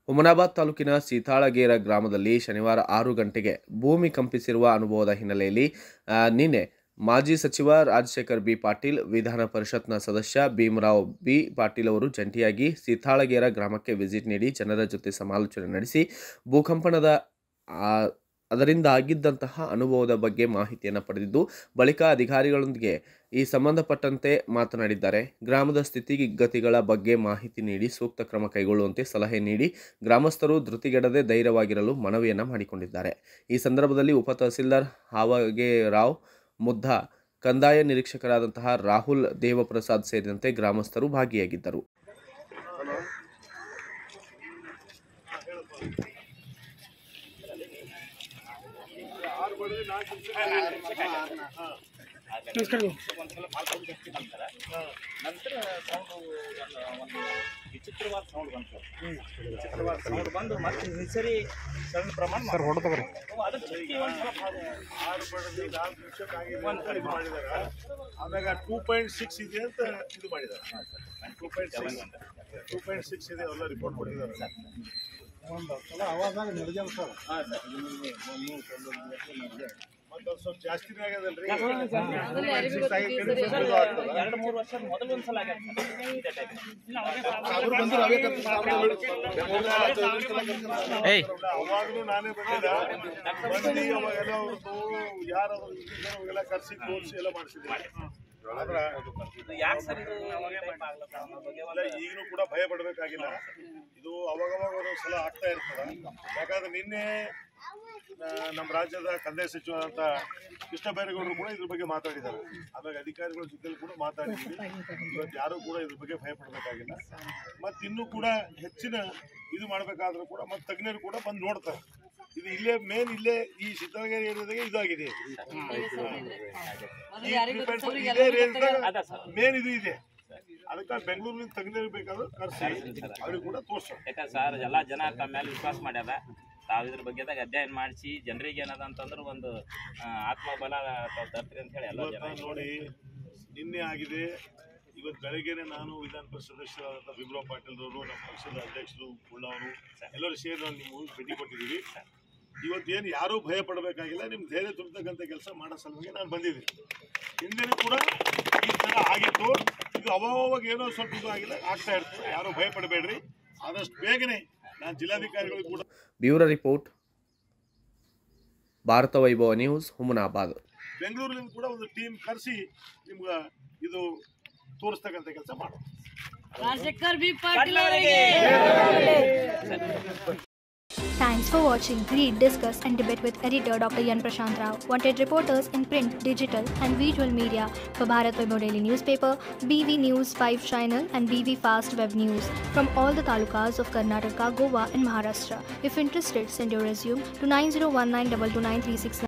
ಹುಮನಾಬಾದ್ ತಾಲೂಕಿನ ಸೀತಾಳಗೇರ ಗ್ರಾಮದಲ್ಲಿ ಶನಿವಾರ ಆರು ಗಂಟೆಗೆ ಭೂಮಿ ಕಂಪಿಸಿರುವ ಅನುಭವದ ಹಿನ್ನೆಲೆಯಲ್ಲಿ ಆ, ನಿನ್ನೆ ಮಾಜಿ ಸಚಿವ ರಾಜಶೇಖರ್ ಬಿ ಪಾಟೀಲ್ ವಿಧಾನ ಪರಿಷತ್ನ ಸದಸ್ಯ ಭೀಮರಾವ್ ಬಿ ಪಾಟೀಲ್ ಅವರು ಜಂಟಿಯಾಗಿ ಸೀತಾಳಗೇರ ಗ್ರಾಮಕ್ಕೆ ವಿಸಿಟ್ ನೀಡಿ ಜನರ ಜೊತೆ ಸಮಾಲೋಚನೆ ನಡೆಸಿ ಭೂಕಂಪನದ ಆ, ಅದರಿಂದ ಆಗಿದ್ದಂತಹ ಅನುಭವದ ಬಗ್ಗೆ ಮಾಹಿತಿಯನ್ನು ಪಡೆದಿದ್ದು ಬಳಿಕ ಅಧಿಕಾರಿಗಳೊಂದಿಗೆ ಈ ಸಂಬಂಧಪಟ್ಟಂತೆ ಮಾತನಾಡಿದ್ದಾರೆ ಗ್ರಾಮದ ಸ್ಥಿತಿಗತಿಗಳ ಬಗ್ಗೆ ಮಾಹಿತಿ ನೀಡಿ ಸೂಕ್ತ ಕ್ರಮ ಕೈಗೊಳ್ಳುವಂತೆ ಸಲಹೆ ನೀಡಿ ಗ್ರಾಮಸ್ಥರು ಧೃತಿಗೆಡದೆ ಧೈರ್ಯವಾಗಿರಲು ಮನವಿಯನ್ನು ಮಾಡಿಕೊಂಡಿದ್ದಾರೆ ಈ ಸಂದರ್ಭದಲ್ಲಿ ಉಪ ತಹಸೀಲ್ದಾರ್ ಹಾವಗೇರಾವ್ ಮುದ್ದಾ ಕಂದಾಯ ನಿರೀಕ್ಷಕರಾದಂತಹ ರಾಹುಲ್ ದೇವಪ್ರಸಾದ್ ಸೇರಿದಂತೆ ಗ್ರಾಮಸ್ಥರು ಭಾಗಿಯಾಗಿದ್ದರು ನಂತರ ಸೌಂಡ್ ಒಂದು ವಿಚಿತ್ರವಾದ ಸೌಂಡ್ ಬಂತು ವಿಚಿತ್ರವಾದ ಸೌಂಡ್ ಬಂದು ಮತ್ತೆ ಈ ಸರಿ ಸಣ್ಣ ಪ್ರಮಾಣ ಸರ್ ಹೊಡೆದವ್ರಿ ಅದು ಚುಕ್ಕಿ ಒಂದ್ ಸ್ವಲ್ಪ ಅದು ಆರು ಬಡದಿ ನಾಲ್ಕು ನಿಮಿಷಕ್ಕೆ ಆಗಿದೆ ಅಂತ ಇದು ಮಾಡಿದಾರೆ ಆಮ್ಯಾಗ ಟೂ ಪಾಯಿಂಟ್ ಸಿಕ್ಸ್ ಇದೆ ಅಂತ ಇದು ಮಾಡಿದ್ದಾರೆ two point six two point six ಇದೆ ಎಲ್ಲ ರಿಪೋರ್ಟ್ ಕೊಟ್ಟಿದ್ದಾರೆ ಮತ್ತೆ ಒಂದ್ ಸ್ವಲ್ಪ ಜಾಸ್ತಿನೇ ಆಗ್ಯದಲ್ರಿ ಎರಡು ಮೂರು ವರ್ಷದ ಮೊದಲು ಒಂದ್ಸಲ ಆಗ್ಯಾದ ಸರ್ ಇದೇ type. ಅವಾಗಲೂ ನಾನೇ ಬಂದಿದ್ದ ಬಂದು ಅವಾಗೆಲ್ಲ ಅವ್ರದ್ದು ಯಾರು ಎಲ್ಲ ಕರ್ಸಿ ತೋರಿಸಿ ಎಲ್ಲ ಮಾಡಿಸಿದ್ದೀನಿ ಆದ್ರ ಇದು ಯಾಕೆ ಸರ್ ಇದು type ಆಗ್ಲತ್ತ ಅನ್ನೋ ಬಗ್ಗೆ ಅಲ್ಲ ಈಗಲೂ ಕೂಡ ಭಯ ಪಡಬೇಕಾಗಿಲ್ಲ ಇದು ಅವಾಗವಾಗ ಒಂದೊಂದು ಸಲ ಆಗ್ತಾ ಇರ್ತದ ಯಾಕಂದ್ರೆ ನಿನ್ನೆ ಆ, ನಮ್ಮ ರಾಜ್ಯದ ಕಂದಾಯ ಸಚಿವರಾದಂತ ಕೃಷ್ಣ ಬೈರೇಗೌಡರು ಕೂಡ ಇದ್ರ ಬಗ್ಗೆ ಮಾತಾಡಿದ್ದಾರೆ ಆಮೇಲೆ ಅಧಿಕಾರಿಗಳ ಜೊತೆ ಕೂಡ ಮಾತಾಡಿದ್ವಿ ಇವತ್ತು ಯಾರು ಕೂಡ ಇದ್ರ ಬಗ್ಗೆ ಭಯ ಪಡಬೇಕಾಗಿಲ್ಲ ಮತ್ತೆ ಇನ್ನೂ ಕೂಡ ಹೆಚ್ಚಿನ ಇದು ಮಾಡಬೇಕಾದ್ರೂ ಕೂಡ ಮತ್ತೆ ತಜ್ಞರು ಕೂಡ ಬಂದು ನೋಡ್ತಾರೆ ಇದು ಇಲ್ಲೇ ಮೇನ್ ಇಲ್ಲೇ ಈ ಸಿದ್ದರಾಮಯ್ಯ ಏರಿಯಾದಾಗೆ ಇದಾಗಿದೆ ಇದೇ ರೇಂಜ್ದಾಗ ಮೇನ್ ಇದು ಇದೆ ಅದಕ್ಕೆ ಬೆಂಗಳೂರಿನ ತಜ್ಞರು ಬೇಕಾದ್ರೆ ಕರ್ಸಿ ಅವ್ರಿಗೆ ಕೂಡ ತೋರ್ಸೋಣ ಯಾಕಂದ್ರೆ ಸರ್ ಎಲ್ಲ ಜನ ತಮ್ಮ ಮೇಲೆ ವಿಶ್ವಾಸ ಮಾಡ್ಯಾರ ತಾವು ಇದ್ರ ಬಗ್ಗೆದಾಗ ಅಧ್ಯಯನ ಮಾಡಿಸಿ ಜನರಿಗೆ ಏನದ ಅಂತಂದ್ರೆ ಒಂದು ಆ, ಆತ್ಮಬಲ ತಾವು ತರ್ತೀರಿ ಅಂತ ಹೇಳಿ ಎಲ್ಲ ಜನ ಇವತ್ತು ನೋಡಿ ನಿನ್ನೆ ಆಗಿದೆ ಇವತ್ತು ಬೆಳಗ್ಗೆನೆ ನಾನು ವಿಧಾನ ಪರಿಷತ್ ಸದಸ್ಯರಾದಂಥ ಭೀಮರಾವ್ ಪಾಟೀಲ್ ಅವರು ನಮ್ಮ ಪಕ್ಷದ ಅಧ್ಯಕ್ಷರು ಉಳ್ಳವರು ಎಲ್ಲರೂ ಸೇರಿ ನಾನು ನಿಮ್ಮ ಊರಿಗೆ ಭೇಟಿ ಕೊಟ್ಟಿದ್ದೀವಿ ಇವತ್ತೇನು ಯಾರೂ ಭಯ ಪಡಬೇಕಾಗಿಲ್ಲ ನಿಮ್ಮ ಧೈರ್ಯ ತುಂಬತಕ್ಕಂಥ ಕೆಲಸ ಮಾಡೋ ಸಲುವಾಗಿ ನಾನು ಬಂದಿದ್ದೀನಿ ಹಿಂದೆನೂ ಕೂಡ ಈ ಥರ ಆಗಿತ್ತು ಇದು ಅವಾಗ ಏನೋ ಸ್ವಲ್ಪ ಇದು ಆಗಿಲ್ಲ ಆಗ್ತಾ ಇರ್ತದೆ ಯಾರೂ ಭಯ ಪಡಬೇಡ್ರಿ ಆದಷ್ಟು ಬೇಗನೆ ನಾನು ಜಿಲ್ಲಾಧಿಕಾರಿಗಳಿಗೂ ಕೂಡ ಬ್ಯೂರೋ ರಿಪೋರ್ಟ್ ಭಾರತ ವೈಭವ ನ್ಯೂಸ್ ಹುಮನಾಬಾದ್ ಬೆಂಗಳೂರಿನಿಂದ ಕೂಡ ಒಂದು ಟೀಮ್ ಕರೆಸಿ ನಿಮ್ಗೆ ಇದು ತೋರಿಸ್ತಕ್ಕಂಥ ಕೆಲಸ ಮಾಡೋಣ ರಾಜಶೇಖರ್ ಬಿ ಪಾಟೀಲ್ ಅವರಿಗೆ Thanks for watching Read, Discuss and Debate with editor Dr. Yan Prashant Rao. Wanted reporters in print, digital and visual media for Bharat Vaibhav Daily Newspaper, BV News 5 Channel and BV Fast Web News from all the talukas of Karnataka, Goa and Maharashtra. If interested, send your resume to 9019229369.